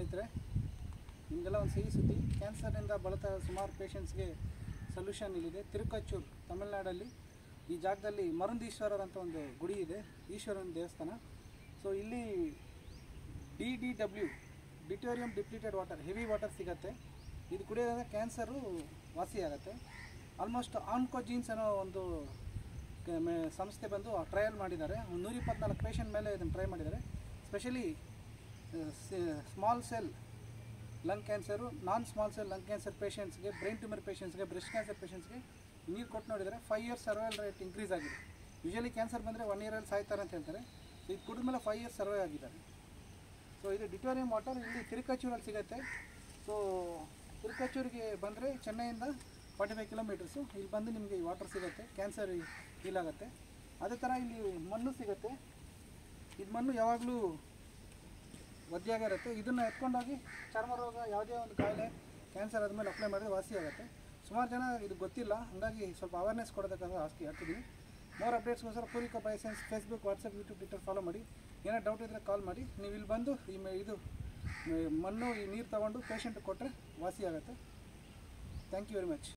ಸ್ನೇಹಿತರೆ ನಿಮಗೆಲ್ಲ ಒಂದು ಸಿಹಿ ಸುದ್ದಿ ಕ್ಯಾನ್ಸರ್ನಿಂದ ಬಳಲ್ತಾ ಸುಮಾರು ಪೇಷಂಟ್ಸ್ಗೆ ಸೊಲ್ಯೂಷನ್ ಇಲ್ಲಿದೆ ತಿರುಕಚ್ಚೂರು ತಮಿಳ್ನಾಡಲ್ಲಿ ಈ ಜಾಗದಲ್ಲಿ ಮರುಂದೀಶ್ವರರ್ ಅಂತ ಒಂದು ಗುಡಿ ಇದೆ ಈಶ್ವರನ ದೇವಸ್ಥಾನ ಸೊ ಇಲ್ಲಿ D D W deuterium depleted water heavy water ಸಿಗುತ್ತೆ ಇದು ಕುಡಿಯೋದ್ರಿಂದ ಕ್ಯಾನ್ಸರು ವಾಸಿಯಾಗುತ್ತೆ ಆಲ್ಮೋಸ್ಟ್ ಆನ್ಕೋ ಜೀನ್ಸ್ ಅನ್ನೋ ಒಂದು ಕ- ಮೆ- ಸಂಸ್ಥೆ ಬಂದು ಟ್ರಯಲ್ ಮಾಡಿದ್ದಾರೆ ಒಂದು ನೂರ ಇಪ್ಪತ್ನಾಲ್ಕು ಪೇಷಂಟ್ ಮೇಲೆ ಇದನ್ನು ಟ್ರೈ ಮಾಡಿದ್ದಾರೆ specially small cell lung cancer non small cell lung cancer ಪೇಷಂಟ್ಸ್ಗೆ ಬ್ರೈನ್ ಟ್ಯೂಮರ್ ಪೇಷಂಟ್ಸ್ಗೆ ಬ್ರೆಸ್ಟ್ ಕ್ಯಾನ್ಸರ್ ಪೇಷಂಟ್ಸ್ಗೆ ನೀರು ಕೊಟ್ಟು ನೋಡಿದರೆ five years survival rate increase ಆಗಿದೆ ಯೂಶಲಿ ಕ್ಯಾನ್ಸರ್ ಬಂದರೆ ಒನ್ ಇಯರಲ್ಲಿ ಸಾಯ್ತಾರೆ ಅಂತ ಹೇಳ್ತಾರೆ ಸೊ ಇದು ಕುಡಿದ್ಮೇಲೆ ಫೈವ್ ಇಯರ್ಸ್ ಸರ್ವೈವ್ ಆಗಿದ್ದಾರೆ ಸೊ ಇದು ಡಿಟೋರಿಯಂ ವಾಟರ್ ಇಲ್ಲಿ ತಿರುಕಚ್ಚೂರಲ್ಲಿ ಸಿಗುತ್ತೆ ಸೊ ತಿರುಕಚ್ಚೂರಿಗೆ ಬಂದರೆ ಚೆನ್ನೈಯಿಂದ ಫಾರ್ಟಿ ಫೈವ್ ಕಿಲೋಮೀಟರ್ಸು ಇಲ್ಲಿ ಬಂದು ನಿಮಗೆ ಈ ವಾಟರ್ ಸಿಗುತ್ತೆ ಕ್ಯಾನ್ಸರ್ ಹೀಲ್ ಆಗುತ್ತೆ ಅದೇ ಥರ ಇಲ್ಲಿ ಮಣ್ಣು ಸಿಗುತ್ತೆ ಇದು ಮಣ್ಣು ಯಾವಾಗಲೂ ಒದ್ದೆಯಾಗಿರುತ್ತೆ ಇದನ್ನು ಎತ್ಕೊಂಡೋಗಿ ಚರ್ಮ ರೋಗ ಯಾವುದೇ ಒಂದು ಕಾಯಿಲೆ ಕ್ಯಾನ್ಸರ್ ಆದಮೇಲೆ ಅಪ್ಲೈ ಮಾಡಿದ್ರೆ ವಾಸಿ ಆಗುತ್ತೆ ಸುಮಾರು ಜನ ಇದು ಗೊತ್ತಿಲ್ಲ ಹಾಗಾಗಿ ಸ್ವಲ್ಪ ಅವೇರ್ನೆಸ್ ಕೊಡೋದಕ್ಕಾಗ ಆಸ್ತಿ ಹಾಕ್ತಿದ್ದೀವಿ ಮೋರ್ ಅಪ್ಡೇಟ್ಸ್ಗೋಸ್ಕರ ಪೂರಿಕ ಬೈಸೆನ್ಸ್ Facebook WhatsApp YouTube Twitter follow ಮಾಡಿ ಏನೋ ಡೌಟ್ ಇದ್ದರೆ ಕಾಲ್ ಮಾಡಿ ನೀವು ಇಲ್ಲಿ ಬಂದು ಈ ಮ- ಇದು ಮ- ಮಣ್ಣು ಈ ನೀರು ತೊಗೊಂಡು ಪೇಷಂಟ್ಗೆ ಕೊಟ್ಟರೆ ವಾಸಿ ಆಗುತ್ತೆ ಥ್ಯಾಂಕ್ ಯು ವೆರಿ ಮಚ್